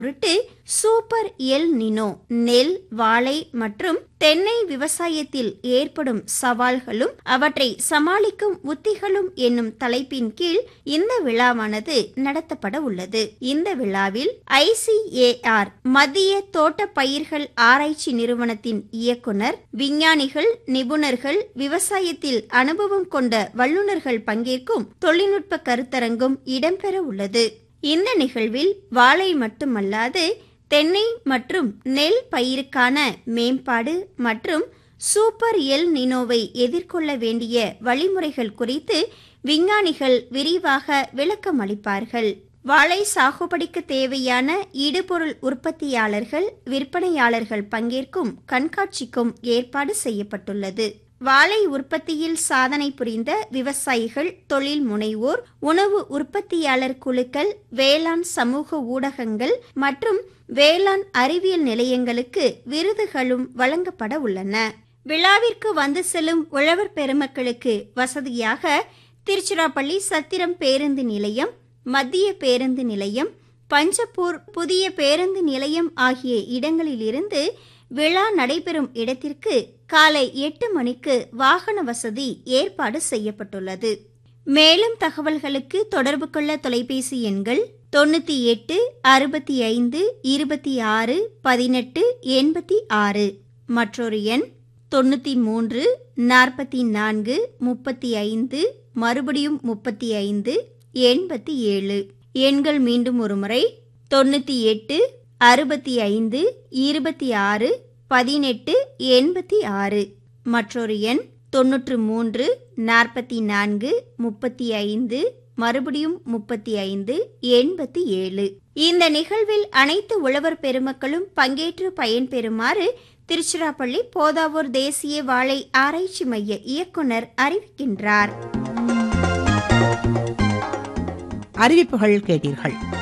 பொருட்டு super El Nino நெல் வாழை மற்றும் தென்னை விவசாயத்தில் ஏற்படும் சவால்களும் அவற்றை சமாளிக்கும் உத்திகளும் என்னும் தலைப்பின் கீழ் இந்த விழாவானது நடத்தப்பட உள்ளது இந்த விழாவில் ஐசிஏஆர் மத்திய தோட்ட பயிர்கள் ஆராய்ச்சி நிறுவனத்தின் இயக்குனர் விஞ்ஞானிகள் நிபுணர்கள் விவசாயத்தில் அனுபவம் கொண்ட வல்லுநர்கள் பங்கேற்கும் தொழில்நுட்ப கருத்தரங்கும் இடம்பெற உள்ளது இந்த நிகழ்வில் வாழை மட்டுமல்லாது தென்னை மற்றும் நெல் பயிருக்கான மேம்பாடு மற்றும் சூப்பர் எல் நினோவை எதிர்கொள்ள வேண்டிய வழிமுறைகள் குறித்து விஞ்ஞானிகள் விரிவாக விளக்கம் அளிப்பார்கள் வாழை சாகுபடிக்கு தேவையான இடுபொருள் உற்பத்தியாளர்கள் விற்பனையாளர்கள் பங்கேற்கும் கண்காட்சிக்கும் ஏற்பாடு செய்யப்பட்டுள்ளது வாழை உற்பத்தியில் சாதனை புரிந்த விவசாயிகள் தொழில் முனைவோர் உணவு உற்பத்தியாளர் குழுக்கள் வேளாண் சமூக ஊடகங்கள் மற்றும் வேளாண் அறிவியல் நிலையங்களுக்கு விருதுகளும் வழங்கப்பட உள்ளன விழாவிற்கு வந்து செல்லும் உழவர் பெருமக்களுக்கு வசதியாக திருச்சிராப்பள்ளி சத்திரம் பேருந்து நிலையம் மத்திய பேருந்து நிலையம் பஞ்சப்பூர் புதிய பேருந்து நிலையம் ஆகிய இடங்களிலிருந்து விழா நடைபெறும் இடத்திற்கு காலை எட்டு மணிக்கு வாகன வசதி ஏற்பாடு செய்யப்பட்டுள்ளது மேலும் தகவல்களுக்கு தொடர்பு கொள்ள தொலைபேசி எண்கள் தொண்ணூற்றி எட்டு அறுபத்தி ஐந்து இருபத்தி ஆறு பதினெட்டு எண்பத்தி ஆறு மற்றொரு எண் தொண்ணூற்றி மூன்று நாற்பத்தி நான்கு முப்பத்தி ஐந்து மறுபடியும் முப்பத்தி ஐந்து எண்பத்தி ஏழு எண்கள் மீண்டும் ஒருமுறை தொண்ணூற்றி எட்டு அறுபத்தி ஐந்து இருபத்தி ஆறு பதினெட்டு எண்பத்தி ஆறு மற்றொரு எண் தொன்னூற்று மூன்று நாற்பத்தி நான்கு முப்பத்தி ஐந்து மறுபடியும் முப்பத்தி ஐந்து எண்பத்தி ஏழு இந்த நிகழ்வில் அனைத்து உழவர் பெருமக்களும் பங்கேற்று பயன்பெறுமாறு திருச்சிராப்பள்ளி போதாவூர் தேசிய வாழை ஆராய்ச்சி மைய இயக்குனர் அறிவிக்கின்றார் அறிவிப்புகள் கேட்டீர்கள்